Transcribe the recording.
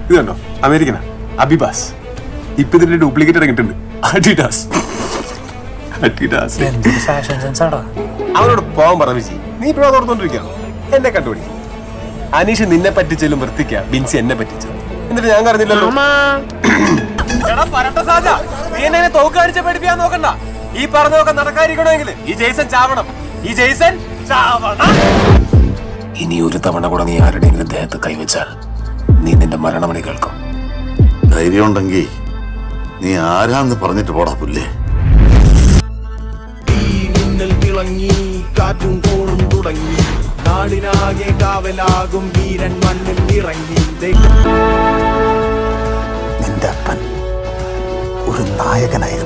ഇത് കണ്ടോ അമേരിക്കനാ അബിബാസ് ഇപ്പൊ ഇതിന്റെ ഡ്യൂപ്ലിക്കേറ്റ് ഇറങ്ങിയിട്ടുണ്ട് അഡിഡാസ് അഡിഡാസ് എന്തൊരു ഫാഷൻ സെൻസ് ആടാ അവനോട് പോകാൻ പറ വിജി നീ ഇപ്പോഴും അതോർത്തോണ്ടിരിക്കണം എന്നെ കണ്ടുപിടി അനീഷ് നിന്നെ പറ്റിച്ചാലും വൃത്തിക്ക ബിൻസി എന്നെ പറ്റിച്ചു എന്നിട്ട് ഞാൻ അറിഞ്ഞില്ലല്ലോ എടാ പരട്ട സാജ നീ എന്നെ തോക്ക് കാണിച്ച പഠിപ്പിക്കാൻ നോക്കണ്ട ഈ പറഞ്ഞതൊക്കെ നടക്കാതിരിക്കണമെങ്കിൽ ഈ ജെയ്സൺ ചാവണം ഈ ജെയ്സൺ ചാവണം ഇനി ഒരു തവണ കൂടെ നീ ആരുടെയെങ്കിലും ദേഹത്ത് കൈവച്ചാൽ നീ നിന്റെ മരണമണി കേൾക്കും ധൈര്യമുണ്ടെങ്കിൽ നീ ആരാന്ന് പറഞ്ഞിട്ട് പോടാ പുല്ലേ മിന്നൽ തിളങ്ങി കാറ്റും കോളും തുടങ്ങി നാടിനാകെ കാവലാകും വീരൻ മണ്ണിൽ ഇറങ്ങി ദേ- നിന്റെ അപ്പൻ ഒരു നായകനായിരുന്നു